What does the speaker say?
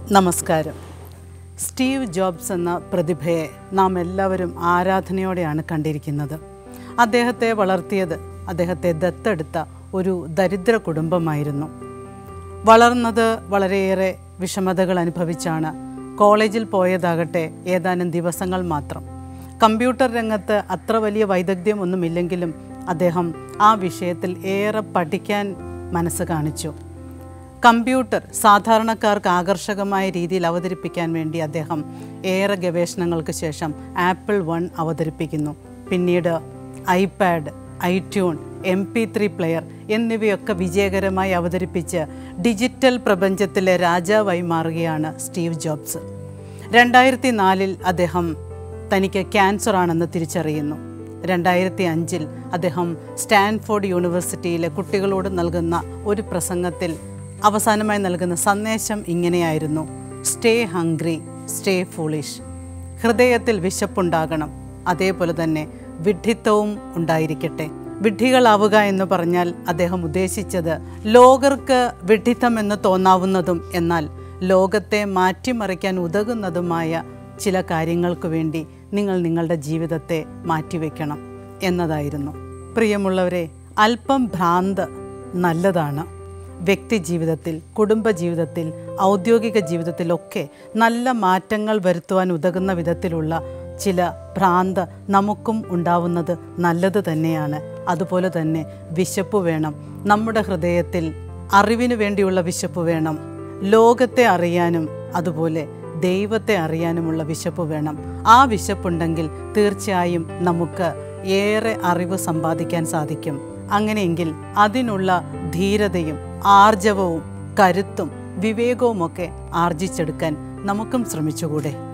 നമസ്കാരം Steve jobs എന്ന പ്രതിഭയെ നാം എല്ലാവരും ആരാധനയോടെയാണ് കണ്ടിരിക്കുന്നത് അദ്ദേഹത്തെ വളർത്തിയത് അദ്ദേഹത്തെ ദത്തെടുത്ത ഒരു ദരിദ്ര കുടുംബമായിരുന്നു വളർന്നത് വളരെയേറെ വിഷമതകൾ അനുഭവിച്ചാണ് കോളേജിൽ പോയതാകട്ടെ ഏതാനും ദിവസങ്ങൾ മാത്രം കമ്പ്യൂട്ടർ രംഗത്ത് അത്ര വലിയ വൈദഗ്ധ്യം ഒന്നുമില്ലെങ്കിലും അദ്ദേഹം ആ വിഷയത്തിൽ ഏറെ പഠിക്കാൻ മനസ്സ് കാണിച്ചു കമ്പ്യൂട്ടർ സാധാരണക്കാർക്ക് ആകർഷകമായ രീതിയിൽ അവതരിപ്പിക്കാൻ വേണ്ടി അദ്ദേഹം ഏറെ ഗവേഷണങ്ങൾക്ക് ശേഷം ആപ്പിൾ വൺ അവതരിപ്പിക്കുന്നു പിന്നീട് iPad iTune M P three player എന്നിവയൊക്കെ വിജയകരമായി അവതരിപ്പിച്ച് ഡിജിറ്റൽ പ്രപഞ്ചത്തിലെ രാജാവായി മാറുകയാണ് സ്റ്റീവ് ജോബ്സ് രണ്ടായിരത്തി നാലിൽ അദ്ദേഹം തനിക്ക് ക്യാൻസർ ആണെന്ന് തിരിച്ചറിയുന്നു രണ്ടായിരത്തി അഞ്ചിൽ അദ്ദേഹം സ്റ്റാൻഫോർഡ് യൂണിവേഴ്സിറ്റിയിലെ കുട്ടികളോട് നൽകുന്ന ഒരു പ്രസംഗത്തിൽ അവസാനമായി നൽകുന്ന സന്ദേശം ഇങ്ങനെയായിരുന്നു സ്റ്റേ ഹംഗ്രി സ്റ്റേ ഫൂളിഷ് ഹൃദയത്തിൽ വിശപ്പുണ്ടാകണം അതേപോലെ തന്നെ വിഡ്ഢിത്തവും ഉണ്ടായിരിക്കട്ടെ വിഡ്ഢികളാവുക എന്ന് പറഞ്ഞാൽ അദ്ദേഹം ഉദ്ദേശിച്ചത് ലോകർക്ക് വിഡ്ഢിത്തം എന്ന് തോന്നാവുന്നതും എന്നാൽ ലോകത്തെ മാറ്റിമറിക്കാൻ ഉതകുന്നതുമായ ചില കാര്യങ്ങൾക്ക് വേണ്ടി നിങ്ങൾ നിങ്ങളുടെ ജീവിതത്തെ മാറ്റിവെക്കണം എന്നതായിരുന്നു പ്രിയമുള്ളവരെ അല്പം ഭ്രാന്ത് നല്ലതാണ് വ്യക്തി ജീവിതത്തിൽ കുടുംബ ജീവിതത്തിൽ ഔദ്യോഗിക ജീവിതത്തിലൊക്കെ നല്ല മാറ്റങ്ങൾ വരുത്തുവാൻ ഉതകുന്ന വിധത്തിലുള്ള ചില ഭ്രാന്ത് നമുക്കും ഉണ്ടാവുന്നത് നല്ലത് തന്നെയാണ് അതുപോലെ തന്നെ വിശപ്പ് വേണം നമ്മുടെ ഹൃദയത്തിൽ അറിവിന് വേണ്ടിയുള്ള വിശപ്പ് വേണം ലോകത്തെ അറിയാനും അതുപോലെ ദൈവത്തെ അറിയാനുമുള്ള വിശപ്പ് വേണം ആ വിശപ്പുണ്ടെങ്കിൽ തീർച്ചയായും നമുക്ക് ഏറെ അറിവ് സമ്പാദിക്കാൻ സാധിക്കും അങ്ങനെയെങ്കിൽ അതിനുള്ള ധീരതയും ആർജവവും കരുത്തും വിവേകവുമൊക്കെ ആർജിച്ചെടുക്കാൻ നമുക്കും ശ്രമിച്ചുകൂടെ